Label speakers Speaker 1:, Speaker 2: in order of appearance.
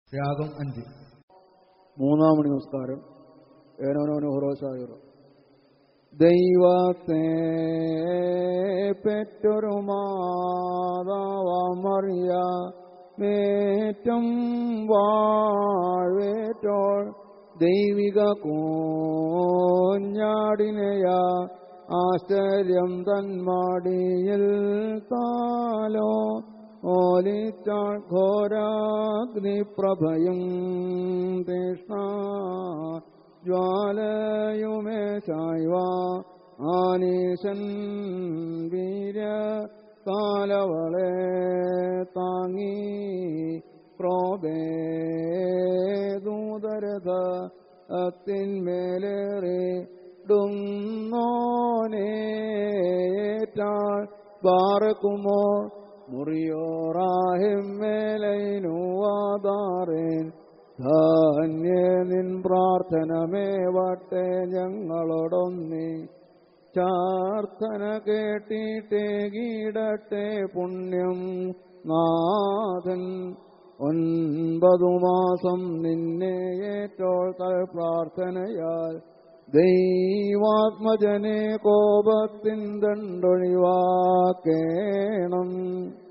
Speaker 1: രാഗം അഞ്ച്
Speaker 2: മൂന്നാം മണി നമസ്കാരം ഏനോനോനോ ഹൊറോസായുറ ദൈവത്തെ പെറ്റൊരു മാതാവമറിയ മേറ്റം വാഴ്വേറ്റോൾ ദൈവിക കോഞ്ഞാടിനെയാ ആശ്ചര്യം തന്മാടിയിൽ താലോ ഓലിച്ചാൾ ഘോരാഗ്നിപ്രഭയും തൃഷ്ണ ജ്വാലയുമേ ചായ്വ ആനീശൻ വീര കാലവളെ താങ്ങി പ്രോബേ ദൂതരഥ അത്തിന്മേലേറെ ഡുന്നോനേറ്റാൾ ബാറക്കുമോ മുറിയോറാഹിമ്മേലൈനുവാദാറേൻ ധാന്യ നിൻ പ്രാർത്ഥനമേ വട്ടെ ഞങ്ങളോടൊന്നി ചാർത്ഥന കേട്ടിട്ടേ കീടട്ടെ പുണ്യം നാഥൻ ഒൻപതു മാസം നിന്നെ ഏറ്റോൾ പ്രാർത്ഥനയാൽ ദൈവാത്മജനെ കോപത്തിൻ ദണ്ടൊഴിവാക്കേണം